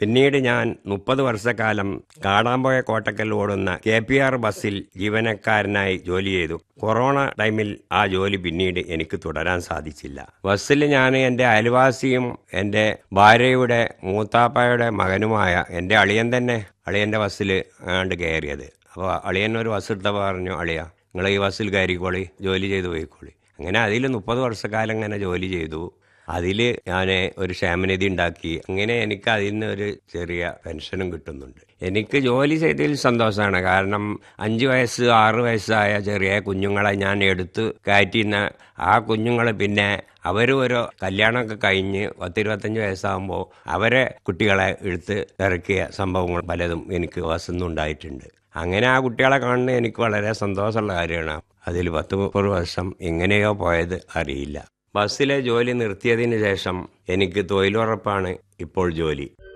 പിന്നീട് ഞാൻ മുപ്പത് വർഷക്കാലം കാടാമ്പോയ കോട്ടക്കൽ ഓടുന്ന കെ പി ആർ ബസ്സിൽ ജീവനക്കാരനായി ജോലി ചെയ്തു കൊറോണ ടൈമിൽ ആ ജോലി പിന്നീട് എനിക്ക് തുടരാൻ സാധിച്ചില്ല ബസ്സിൽ ഞാൻ എൻ്റെ അയൽവാസിയും എൻ്റെ ഭാര്യയുടെ മൂത്താപ്പയുടെ മകനുമായ എൻ്റെ അളിയൻ തന്നെ അളിയൻ്റെ ബസ്സിൽ ആണ്ട് കയറിയത് അപ്പോൾ അളിയൻ ഒരു ബസ് എടുത്തപ്പോൾ പറഞ്ഞു അളിയ നിങ്ങൾ ഈ ബസ്സിൽ കയറിക്കോളി ജോലി ചെയ്ത് പോയിക്കോളി അങ്ങനെ അതിൽ മുപ്പത് വർഷക്കാലം ഇങ്ങനെ ജോലി ചെയ്തു അതിൽ ഞാൻ ഒരു ക്ഷേമനിധി ഉണ്ടാക്കി അങ്ങനെ എനിക്ക് അതിൽ നിന്ന് ഒരു ചെറിയ പെൻഷനും കിട്ടുന്നുണ്ട് എനിക്ക് ജോലി ചെയ്തതിൽ സന്തോഷമാണ് കാരണം അഞ്ച് വയസ്സ് ആറ് വയസ്സായ ചെറിയ കുഞ്ഞുങ്ങളെ ഞാൻ എടുത്ത് കയറ്റിന്ന ആ കുഞ്ഞുങ്ങൾ പിന്നെ അവർ ഒരു കല്യാണമൊക്കെ കഴിഞ്ഞ് പത്തിരുപത്തഞ്ച് വയസ്സാകുമ്പോൾ അവരെ കുട്ടികളെ എടുത്ത് ഇറക്കിയ സംഭവങ്ങൾ പലതും എനിക്ക് വസുന്നുണ്ടായിട്ടുണ്ട് അങ്ങനെ ആ കുട്ടികളെ കാണുന്നത് എനിക്ക് വളരെ സന്തോഷമുള്ള കാര്യമാണ് അതിൽ പത്ത് മുപ്പത് വർഷം എങ്ങനെയോ പോയത് അറിയില്ല ബസ്സിലെ ജോലി നിർത്തിയതിന് ശേഷം എനിക്ക് തൊഴിലുറപ്പാണ് ഇപ്പോൾ ജോലി